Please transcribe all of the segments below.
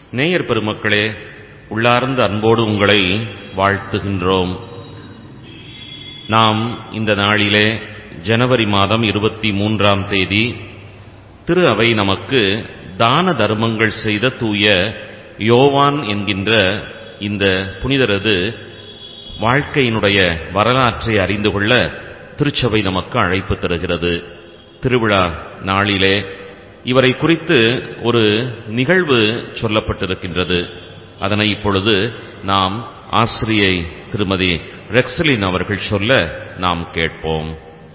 நேயர் பெருமக்களே உள்ளார்ந்த அன்போடு உங்களை வாழ்த்துகின்றோம் நாம் இந்த நாளிலே ஜனவரி மாதம் இருபத்தி மூன்றாம் தேதி திரு அவை நமக்கு தான தர்மங்கள் செய்த தூய யோவான் என்கின்ற இந்த புனிதரது வாழ்க்கையினுடைய வரலாற்றை அறிந்து கொள்ள திருச்சபை நமக்கு அழைப்பு தருகிறது திருவிழா நாளிலே இவரை குறித்து ஒரு நிகழ்வு சொல்லப்பட்டிருக்கின்றது அதனை இப்பொழுது நாம் ஆசிரியை திருமதி ரெக்ஸலின் அவர்கள் சொல்ல நாம் கேட்போம்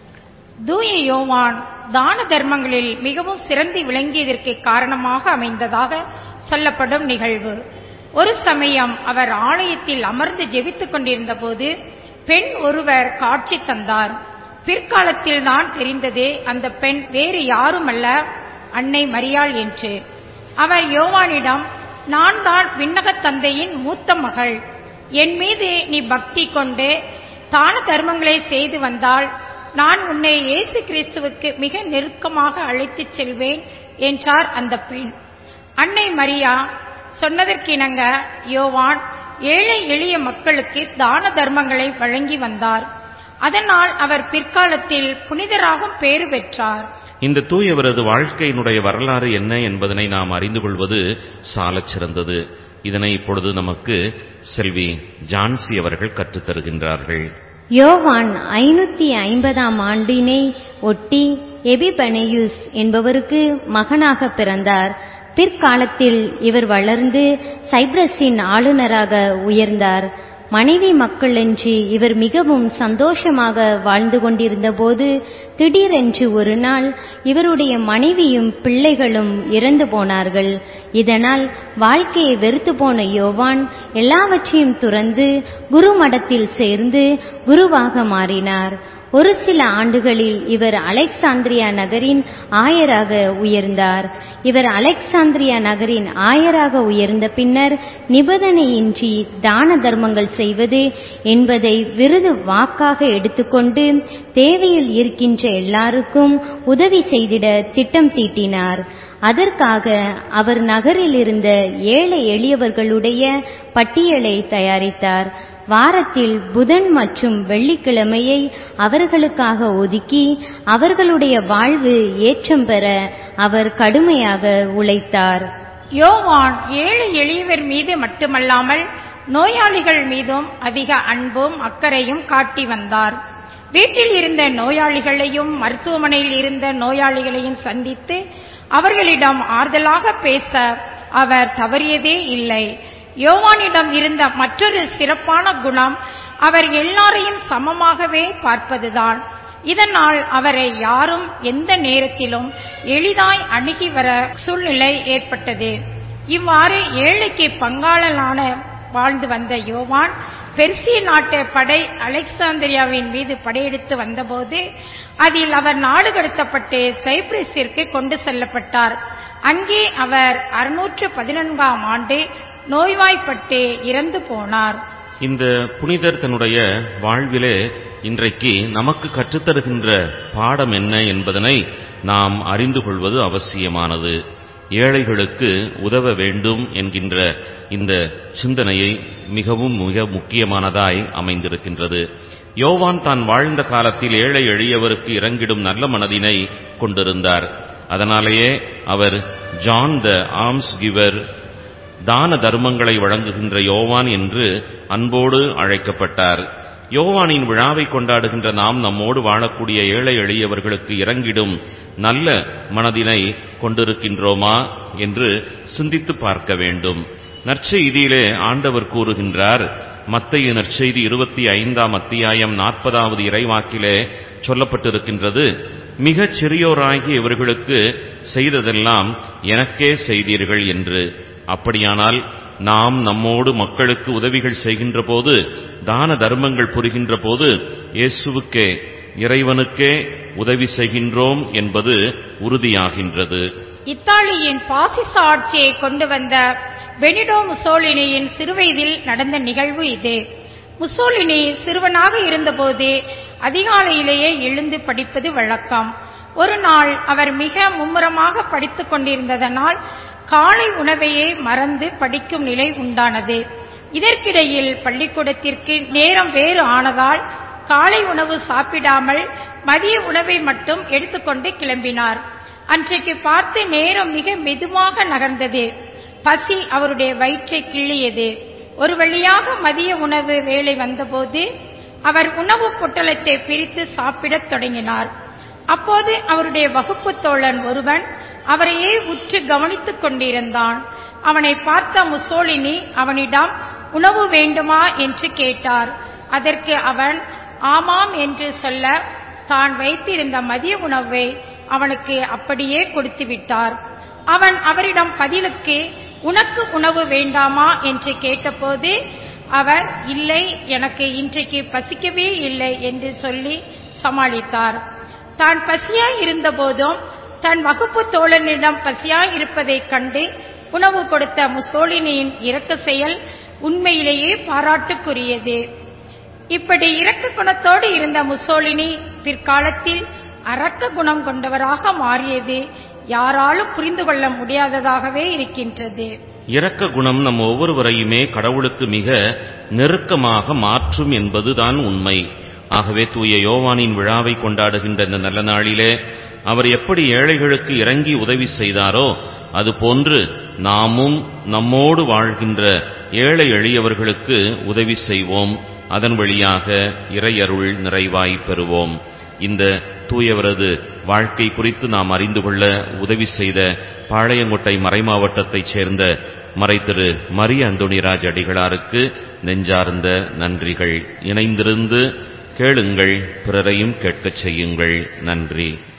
தூய யோவான் தான தர்மங்களில் மிகவும் சிறந்து விளங்கியதற்கு காரணமாக அமைந்ததாக சொல்லப்படும் நிகழ்வு ஒரு சமயம் அவர் ஆலயத்தில் அமர்ந்து ஜெபித்துக் கொண்டிருந்த போது பெண் ஒருவர் காட்சி தந்தார் பிற்காலத்தில் தான் தெரிந்தது அந்த பெண் வேறு யாருமல்ல அன்னை மரியாள் என்று அவர் யோவானிடம் நான் தான் விண்ணகத் தந்தையின் மூத்த மகள் என் மீது நீ பக்தி கொண்டு தான தர்மங்களை செய்து வந்தால் நான் உன்னை இயேசு கிறிஸ்துவுக்கு மிக நெருக்கமாக அழைத்துச் செல்வேன் என்றார் அந்த பெண் அன்னை மரியா சொன்னதற்கிணங்க யோவான் ஏழை எளிய மக்களுக்கு தான தர்மங்களை வழங்கி வந்தார் அதனால் அவர் பிற்காலத்தில் புனிதராகும் பேறு பெற்றார் இந்த தூயவரது வாழ்க்கையினுடைய வரலாறு என்ன என்பதனை நாம் அறிந்து கொள்வது சாலச் சிறந்தது இதனை இப்பொழுது நமக்கு செல்வி ஜான்சி அவர்கள் கற்றுத் தருகின்றார்கள் யோவான் ஐநூத்தி ஐம்பதாம் ஆண்டினை ஒட்டி எபிபனேயுஸ் என்பவருக்கு மகனாக பிறந்தார் பிற்காலத்தில் இவர் வளர்ந்து சைப்ரஸின் ஆளுநராக உயர்ந்தார் மனைவி மக்கள் என்று இவர் மிகவும் சந்தோஷமாக வாழ்ந்து கொண்டிருந்த போது திடீரென்று ஒரு நாள் இவருடைய மனைவியும் பிள்ளைகளும் இறந்து போனார்கள் இதனால் வாழ்க்கையை வெறுத்து போன யோவான் எல்லாவற்றையும் துறந்து குரு மடத்தில் சேர்ந்து குருவாக மாறினார் ஒரு சில ஆண்டுகளில் இவர் அலெக்சாந்திரியா நகரின் ஆயராக உயர்ந்தார் இவர் அலெக்சாந்திரியா நகரின் ஆயராக உயர்ந்த பின்னர் நிபந்தனையின்றி தான தர்மங்கள் செய்வது என்பதை விருது வாக்காக எடுத்துக்கொண்டு தேவையில் இருக்கின்ற எல்லாருக்கும் உதவி செய்திட திட்டம் தீட்டினார் அதற்காக அவர் நகரில் இருந்த ஏழை எளியவர்களுடைய பட்டியலை தயாரித்தார் வாரத்தில் புதன் மற்றும் வெள்ளிக்கிழமையை அவர்களுக்காக ஒதுக்கி அவர்களுடைய வாழ்வு ஏற்றம் பெற அவர் கடுமையாக உழைத்தார் யோவான் ஏழை எளியவர் மீது மட்டுமல்லாமல் நோயாளிகள் மீதும் அதிக அன்பும் அக்கறையும் காட்டி வந்தார் வீட்டில் இருந்த நோயாளிகளையும் மருத்துவமனையில் இருந்த நோயாளிகளையும் சந்தித்து அவர்களிடம் ஆறுதலாக பேச அவர் தவறியதே இல்லை யோவானிடம் இருந்த மற்றொரு சிறப்பான குணம் அவர் எல்லாரையும் சமமாகவே பார்ப்பதுதான் இதனால் அவரை யாரும் எந்த நேரத்திலும் எளிதாய் அணுகி வர சூழ்நிலை ஏற்பட்டது இவ்வாறு ஏழைக்கு பங்காளனான வாழ்ந்து வந்த யோவான் பெர்சிய நாட்டு படை அலெக்சாந்திரியாவின் மீது படையெடுத்து வந்தபோது அதில் அவர் நாடு கடத்தப்பட்டு சைப்ரஸிற்கு கொண்டு செல்லப்பட்டார் அங்கே அவர் அறுநூற்று பதினான்காம் ஆண்டு நோய்வாய்ப்பட்டு இறந்து போனார் இந்த புனிதர் தன்னுடைய வாழ்விலே இன்றைக்கு நமக்கு கற்றுத்தருகின்ற பாடம் என்ன என்பதனை நாம் அறிந்து கொள்வது அவசியமானது ஏழைகளுக்கு உதவ வேண்டும் என்கின்ற இந்த சிந்தனையை மிகவும் மிக முக்கியமானதாய் அமைந்திருக்கின்றது யோவான் தான் வாழ்ந்த காலத்தில் ஏழை எளியவருக்கு இறங்கிடும் நல்ல மனதினை கொண்டிருந்தார் அதனாலேயே அவர் ஜான் த ஆர்ம்ஸ் கிவர் தான தர்மங்களை வழங்குகின்ற யோவான் என்று அன்போடு அழைக்கப்பட்டார் யோவானின் விழாவை கொண்டாடுகின்ற நாம் நம்மோடு வாழக்கூடிய ஏழை எளியவர்களுக்கு இறங்கிடும் நல்ல மனதினை கொண்டிருக்கின்றோமா என்று சிந்தித்து பார்க்க வேண்டும் நற்செய்தியிலே ஆண்டவர் கூறுகின்றார் மத்தைய நற்செய்தி இருபத்தி ஐந்தாம் அத்தியாயம் நாற்பதாவது இறைவாக்கிலே சொல்லப்பட்டிருக்கின்றது மிகச் சிறியோராகி இவர்களுக்கு செய்ததெல்லாம் எனக்கே செய்தீர்கள் என்று அப்படியானால் நாம் நம்மோடு மக்களுக்கு உதவிகள் செய்கின்ற போது தான தர்மங்கள் புரிகின்ற போது இயேசுவுக்கே இறைவனுக்கே உதவி செய்கின்றோம் என்பது உறுதியாகின்றது இத்தாலியின் பாசிச ஆட்சியை கொண்டு வந்த பெனிடோ முசோலினியின் சிறுவயதில் நடந்த நிகழ்வு இது முசோலினி சிறுவனாக இருந்தபோது அதிகாலையிலேயே எழுந்து படிப்பது வழக்கம் ஒரு நாள் அவர் மிக மும்முரமாக படித்துக் கொண்டிருந்ததனால் காலை உணவையே மறந்து படிக்கும் நிலை உண்டானது இதற்கிடையில் பள்ளிக்கூடத்திற்கு நேரம் வேறு ஆனதால் காலை உணவு சாப்பிடாமல் மதிய உணவை மட்டும் எடுத்துக்கொண்டு கிளம்பினார் அன்றைக்கு பார்த்து நேரம் மிக மெதுவாக நகர்ந்தது பசி அவருடைய வயிற்றை கிள்ளியது ஒரு வழியாக மதிய உணவு வேலை வந்தபோது அவர் உணவு பொட்டலத்தை பிரித்து சாப்பிடத் தொடங்கினார் அப்போது அவருடைய வகுப்பு தோழன் ஒருவன் அவரையே உற்று கவனித்துக் கொண்டிருந்தான் அவனை பார்த்த முசோலினி அவனிடம் உணவு வேண்டுமா என்று கேட்டார் அதற்கு அவன் ஆமாம் என்று சொல்ல தான் வைத்திருந்த மதிய உணவை அவனுக்கு அப்படியே கொடுத்து விட்டார் அவன் அவரிடம் பதிலுக்கு உனக்கு உணவு வேண்டாமா என்று கேட்டபோது அவர் இல்லை எனக்கு இன்றைக்கு பசிக்கவே இல்லை என்று சொல்லி சமாளித்தார் தான் பசியாய் இருந்தபோதும் தன் வகுப்பு தோழனிடம் பசியாய் இருப்பதைக் கண்டு உணவு கொடுத்த முசோலினியின் இரக்க செயல் உண்மையிலேயே பாராட்டுக்குரியது இப்படி இரக்க குணத்தோடு இருந்த முசோலினி பிற்காலத்தில் அரக்க குணம் கொண்டவராக மாறியது யாராலும் புரிந்து கொள்ள முடியாததாகவே இருக்கின்றது இரக்க குணம் நம் ஒவ்வொருவரையுமே கடவுளுக்கு மிக நெருக்கமாக மாற்றும் என்பதுதான் உண்மை ஆகவே தூய யோவானின் விழாவை கொண்டாடுகின்ற இந்த நல்ல நாளிலே அவர் எப்படி ஏழைகளுக்கு இறங்கி உதவி செய்தாரோ அதுபோன்று நாமும் நம்மோடு வாழ்கின்ற ஏழை எளியவர்களுக்கு உதவி செய்வோம் அதன் வழியாக இறையருள் நிறைவாய் பெறுவோம் இந்த தூயவரது வாழ்க்கை குறித்து நாம் அறிந்து கொள்ள உதவி செய்த பாளையங்கோட்டை மறைமாவட்டத்தைச் சேர்ந்த மறை திரு மரிய அந்தோணிராஜ் அடிகளாருக்கு நெஞ்சார்ந்த நன்றிகள் இணைந்திருந்து கேளுங்கள் பிறரையும் கேட்கச் செய்யுங்கள் நன்றி